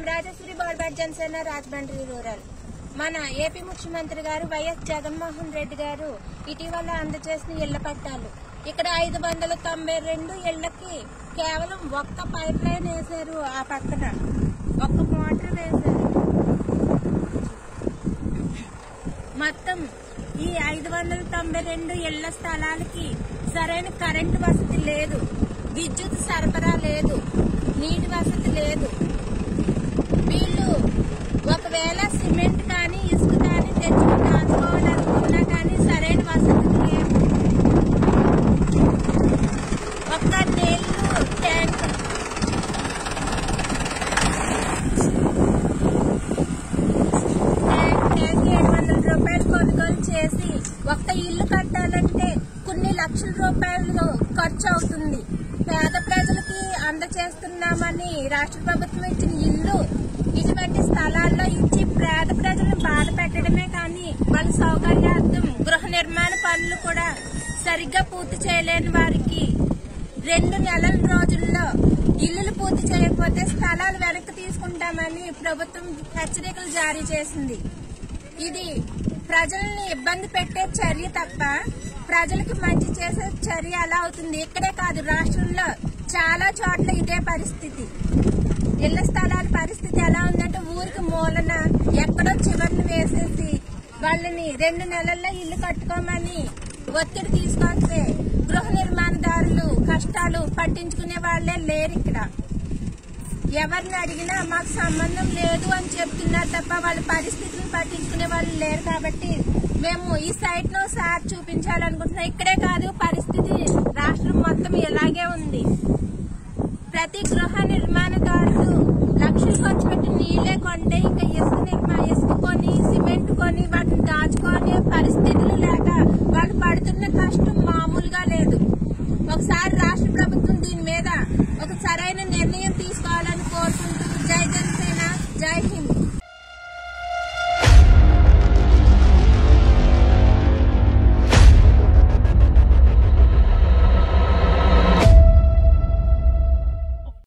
రాజశ్రీ బార్బెట్ జనసేన రాజమండ్రి రూరల్ మన ఏపీ ముఖ్యమంత్రి గారు వైఎస్ జగన్మోహన్ రెడ్డి గారు ఇటీవల అందజేసిన ఇళ్ల పట్టాలు ఇక్కడ ఐదు వందల తొంభై రెండు ఇళ్లకి కేవలం ఒక్క పైప్ లైన్ వేశారు ఆ పక్కన ఒక్క మోటార్ వేశారు మొత్తం ఈ ఐదు వందల తొంభై రెండు ఇళ్ల స్థలాలకి సరైన కరెంటు వసతి లేదు విద్యుత్ సరఫరా లేదు నీటి వసతి లేదు వీళ్ళు ఒకవేళ సిమెంట్ కానీ ఇసుక కానీ తెచ్చుకుని దాచుకోవాలనుకున్నా కానీ సరైన వసతి లేదు ఒక్క నీళ్లు ట్యాంక్ ట్యాంక్ ఏడు వందల రూపాయలు కొనుగోలు చేసి ఒక్క ఇల్లు కట్టాలంటే కొన్ని లక్షల రూపాయలు ఖర్చు అవుతుంది పేద ప్రజలకి అందచేస్తున్నామని రాష్ట్ర ప్రభుత్వం ఇచ్చిన ఇల్లు ఇటువంటి స్థలాల్లో ఇచ్చి పేద ప్రజలను బాధ పెట్టడమే కానీ వాళ్ళ సౌకర్యార్థం గృహ నిర్మాణ పనులు కూడా సరిగ్గా పూర్తి చేయలేని వారికి రెండు నెలల రోజుల్లో ఇల్లులు పూర్తి చేయకపోతే స్థలాలు వెనక్కి తీసుకుంటామని ప్రభుత్వం హెచ్చరికలు జారీ చేసింది ఇది ప్రజల్ని ఇబ్బంది పెట్టే చర్య తప్ప ప్రజలకు మంచి చేసే చర్య ఎలా అవుతుంది ఇక్కడే కాదు రాష్ట్రంలో చాలా చోట్ల ఇదే పరిస్థితి ఇళ్ల స్థలాల పరిస్థితి ఎలా ఉందంటే ఊరికి మూలన ఎక్కడో చివరిని వేసేసి వాళ్ళని రెండు నెలల్లో ఇల్లు కట్టుకోమని ఒత్తిడి తీసుకొస్తే గృహ నిర్మాణదారులు కష్టాలు పట్టించుకునే వాళ్లే లేరు ఇక్కడ ఎవరిని అడిగినా మాకు సంబంధం లేదు అని చెప్తున్నారు తప్ప వాళ్ళ పరిస్థితులను పట్టించుకునే వాళ్ళు లేరు కాబట్టి మేము ఈ సైట్ ను సార్ చూపించాలనుకుంటున్నాం ఇక్కడే కాదు పరిస్థితి రాష్ట్రం మొత్తం ఇలాగే ఉంది ప్రతి గృహ నిర్మాణదారులు లక్షలు ఖర్చు పెట్టి నీళ్లే కొంటే ఇంకా ఇసుక నిర్మా ఇసుక కొని సిమెంట్ కొని వాటిని దాచుకునే పరిస్థితులు లేక వాళ్ళు పడుతున్న కష్టం మామూలుగా లేదు ఒకసారి రాష్ట్ర ప్రభుత్వం దీని మీద ఒక సరైన నిర్ణయం తీసుకోవాలని కోరుకుంటూ జై జనసేన జై హింద్